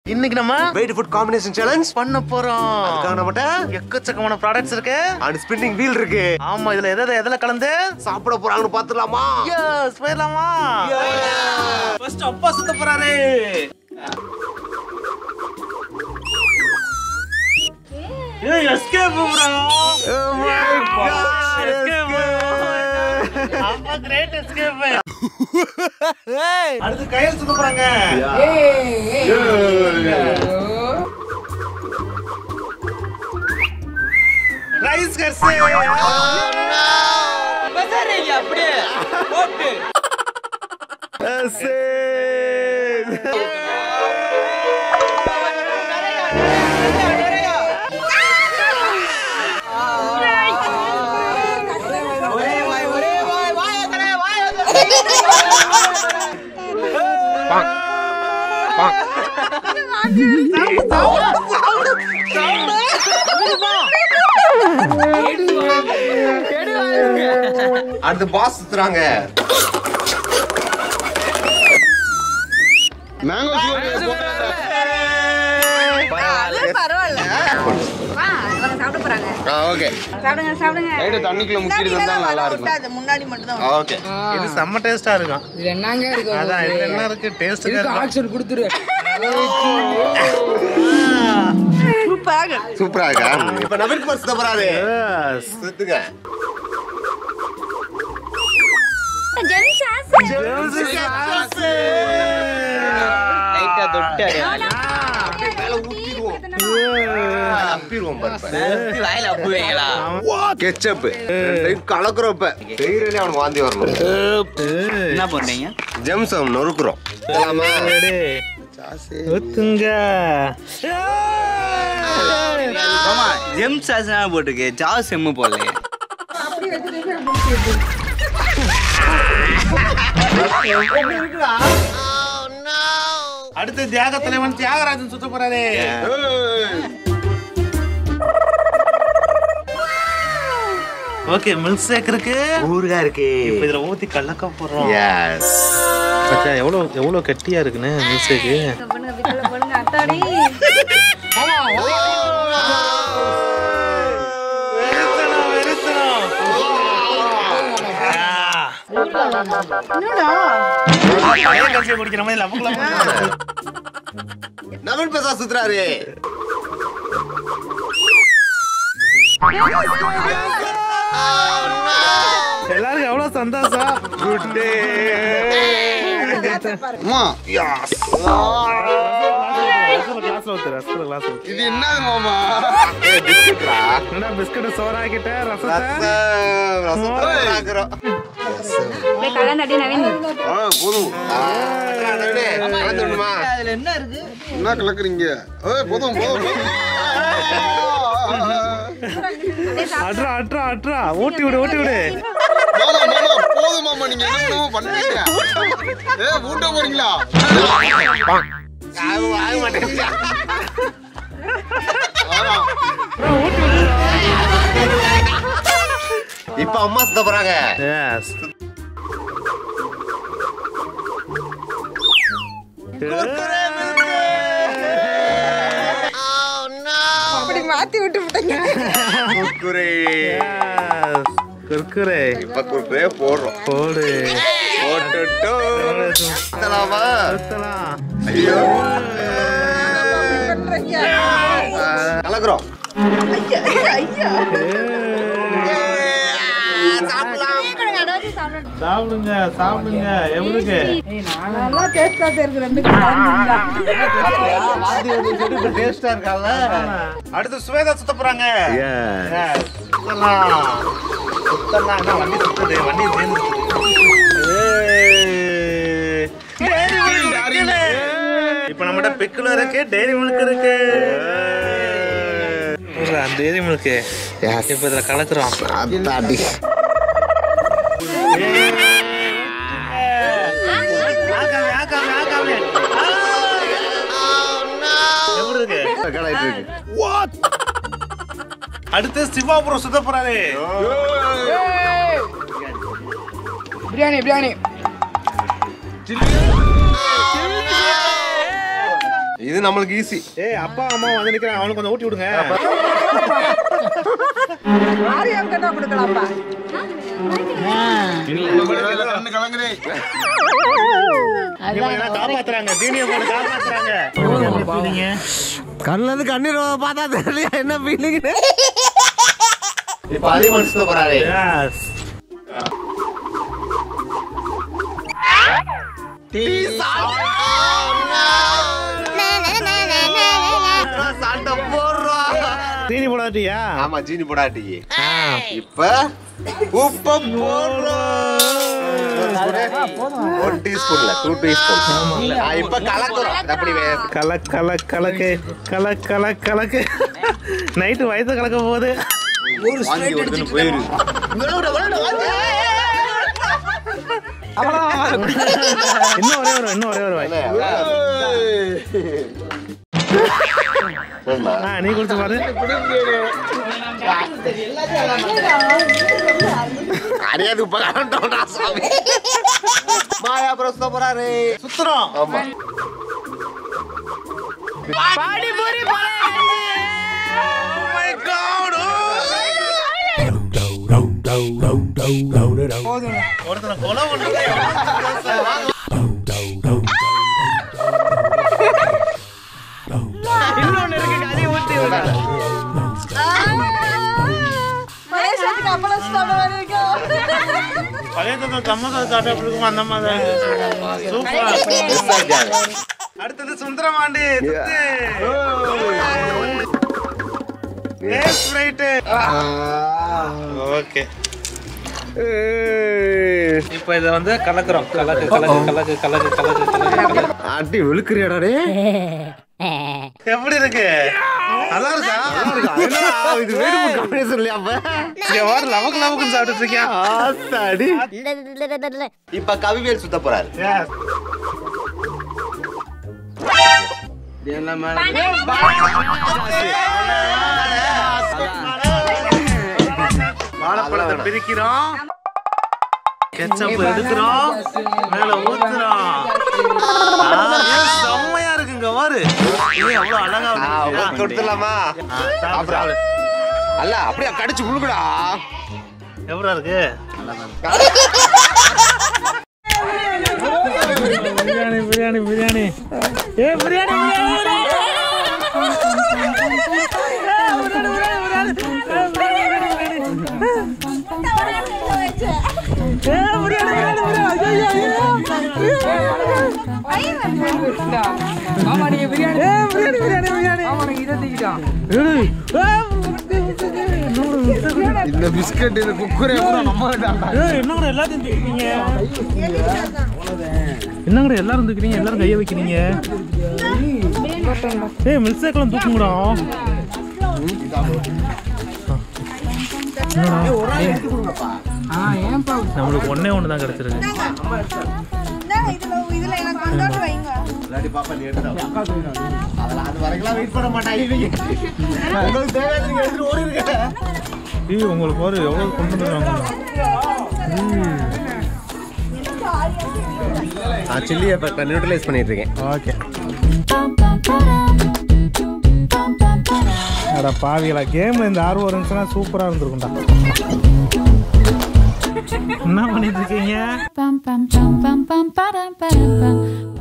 இன்னைக்கு நம்ம wait food combination challenge பண்ண போறோம் அதுக்காக நம்மகிட்ட எக்கச்சக்கமான ப்ராடக்ட்ஸ் இருக்கு அண்ட் ஸ்பின்னிங் வீல் இருக்கு ஆமா இதுல எதை எதுல கலந்து சாப்பிட போறாங்கன்னு பாத்துலாமா எஸ் போயிடலாமா ஃபர்ஸ்ட் அப்பா சுத்த போறாரு ஏய் எஸ்கேப் ப்ரோ அப்பா கிரேட் எஸ்கேப் அடுத்து கையில் சுத்த போறாங்க ரைஸ் கர்ஸ் அடுத்து பாஸ் சுத்துறாங்க மேங்கோ அது பரவாயில்ல வா இவங்க சாப்பிட போறாங்க ஓகே சாப்பிடுங்க சாப்பிடுங்க லைட்டா தண்ணிக்குள்ள முக்கிட்டு முன்னாடி தந்தா எல்லாம் நல்லா வலை இருக்கும் விட்டாது, முன்னாடி மட்டும் தான் ஓகே இது செம்ம டேஸ்டா இருக்கும் இதுல என்னங்க இருக்கு அதான் இதுல என்ன இருக்கு டேஸ்ட் இதுக்கு ஆக்ஷன் கொடுத்துரு சூப்பராக சூப்பரா இருக்கா இப்ப நவீன் குமார் சுத்த போறாரு சுத்துங்க லைட்டா தொட்டாரு மேல ஊத்திடுவோம் அப்பிடுவோம் பாரு வாயில அப்புவீங்களா கெச்சப் கலக்குறப்ப செய்யறதுல அவனுக்கு வாந்தி வரணும் என்ன பண்றீங்க ஜெம்சம் நொறுக்குறோம் போலாமா? ஊத்துங்க ஆமா ஜெம் சாஸ் போட்டுருக்கு ஜாஸ் எம்மு போடலையே அடுத்து தியாக தலைவன் தியாகராஜன் சுத்த போறாரு ஓகே மில்க் ஷேக் இருக்கு ஊறுகாய் இருக்கு இப்ப இதுல ஊத்தி கலக்க போறோம் எஸ் பச்சா எவ்வளவு எவ்வளவு கட்டியா இருக்குன்னு மில்க் ஷேக் பண்ணுங்க பித்தளை பண்ணுங்க அத்தாடி குடிக்கிற மாதிரி லபக்கு லபக்கு. நவீன் பிரசா சுத்துறாரு எல்லாருக்கும் எவ்வளவு சந்தோஷம் குட் டே அம்மா கிளாஸ்ல ஊத்து ரசத்துல கிளாஸ் ஊத்து இது என்னது மாமா ஏய் பிஸ்கட்ரா என்னடா பிஸ்கட் சோறாக்கிட்ட ரசத்தை ரசம் ரசம் ஆக்குறோம் போய் கல்யாணம் அடி நவீன் ஆ போதும் கலந்து விடுமா அதுல என்ன இருக்கு என்ன கலக்குறீங்க ஏய் போதும் போதும் போதும். அட்ரா அட்ரா அட்ரா ஊட்டி விடு ஊட்டி விடு மாமா மாமா போதும் மாமா நீங்க என்ன பண்றீங்க ஏ ஊட்ட போறீங்களா ஆக ஆக மாட்டேங்குது ஆமா. இப்ப அம்மா சுத்த போறாங்க எஸ் அப்படி மாத்தி விட்டு விட்டீங்க குர்குரே குர்குரே இப்ப குர்குரே போடுறோம் போடு போட்டுட்டோ சுத்தலாமா சுத்தலாம் ஐயோ கலக்குறோம் சாப்பிடுங்க சாப்பிடுங்க எவருக்கு நல்லா டேஸ்டா இருக்கு ரெண்டு டேஸ்டா இருக்கால அடுத்து சுவேதா சுத்த போறாங்க Yes. சுத்தலாம் சுத்தலாம் என்ன வண்டி சுத்துது வண்டி சேர்ந்து இப்ப நம்மகிட்ட பிக்கில் இருக்கு டெய்ரி மில்க் இருக்கு டெய்ரி மில்க் இப்ப இதுல கலக்குறோம் அத்தாடி ஆக்காம, ஆக்காம, ஆக்காம. எப்படி இருக்கு கலாயிட்டு இருக்கு அடுத்து சிவாபுரம் சுத்த போறாரு பிரியாணி பிரியாணி இது நம்மளுக்கு ஈஸி ஏய் அப்பா அம்மா வந்து நிக்கிறாங்க அவனுக்கு கொஞ்சம் ஊட்டி விடுங்க ஆரியம் கண்ணா கொடுக்கலாம்ப்பா கண்ணு கலங்குதே இவன் என்ன காப்பாத்துறாங்க ஜீனிய போட்டு காப்பாத்துறாங்க கண்ணுல இருந்து கண்ணீர் பார்த்தா தெரியல என்ன ஃபீலிங் இப்ப அதிகமாக சுத்த போறாரு சண்டை போடுறோம் தீனி போடாட்டியா ஆமா ஜீனி போடாட்டி இப்ப உப்ப போடுறோம் ஒன் டீஸ்பூன்ல டூ டீஸ்பூன் இப்ப கலக்குறோம் இது அப்படி வே- கல கல கலக்கு கல கல கலக்கு நைட்டு வயசு கலக்க போகுது வாங்கி விடுதுன்னு போயிரு இன்னும் ஒரே ஒரு இன்னும் ஒரே ஒரு வாய் சரிம்மா. ஆ நீ கொடுத்து பாரு அடியாது இப்ப கலண்டோம்டா சாமி மாயா அப்புறம் சுத்த போறாரு சுத்துறோம் ஆமா ஒருத்தனை கொலை பண்றதே இன்னொன்னு இருக்கு கறி ஊத்தி விடுறா. மலேசியாத்துக்கு அப்பளம் சாப்பிட மாதிரி இருக்கும் பழைய தந்தம் தம்மக்காது காட்ட எப்படி இருக்கும் அந்த மாதிரி சூப்பர் அடுத்தது சுந்தரமாண்டி ஓகே இப்போ இதை வந்து கலக்குறோம் கலக்கு கலக்கு கலக்கு கலக்கு கலக்கு கலக்கு அடி விழுக்குறியாடா டே எப்படி இருக்கு நல்லா இருக்கா இது வேணும் காம்பினேஷன் இல்லையா அப்ப இங்க வாரு லவக்கு லவக்குன்னு சாப்பிட்டுட்டு இருக்கியா ஆத்தாடி இப்ப கவிவேல் சுத்த போறாரு இதெல்லாம் மேல வாழைப்பழத்தை பிரிக்கிறோம் கெச்சப் எடுக்கிறோம் மேல ஊத்துறோம் ஆ, ஏய், செம்மையா இருக்குங்க வாரு இது எவ்வளவு அழகா ஆ, இருக்கு. உங்களுக்கு கொடுத்துடலாமா சாப்பிடு, அப்புறம் சாப்பிடு. அல்ல அப்படியே கடிச்சு முழுக்குடா எப்படா இருக்கு பிரியாணி பிரியாணி பிரியாணி ஏ பிரியாணி இந்த பிஸ்கட் இந்த குக்கரே நம்ம என்னங்கட எல்லாத்தையும் தூக்கிறீங்க என்னங்கட எல்லாரும் தூக்கிறீங்க எல்லாரும் கைய வைக்கிறீங்க ஏய் மில்க் ஷேக்லாம் தூக்குங்கடா நம்மளுக்கு ஒண்ணே ஒன்று தான் கிடைச்சிருக்கு இந்தாங்க, இதுல இதுல எனக்கு கொண்டாந்து வைங்க இல்லாட்டி பாப்பா நீ எடுத்து அதெல்லாம் அது வரைக்கும் வெயிட் பண்ண மாட்டாங்க உங்களுக்கு தேவையான நீங்க எடுத்துட்டு ஓடி இருக்க ஏய் உங்களுக்கு பாரு எவ்வளவு கொண்டு வந்துருக்காங்க நான் சில்லியை இப்போ நியூட்ரலைஸ் பண்ணிட்டு இருக்கேன் ஓகே அட பாவிகளா கேம் இந்த ஆர்வம் இருந்துச்சுன்னா சூப்பரா இருந்திருக்கும்டா என்ன பண்ணிட்டு இருக்கீங்க Pam pam pam pam pam pam pam pam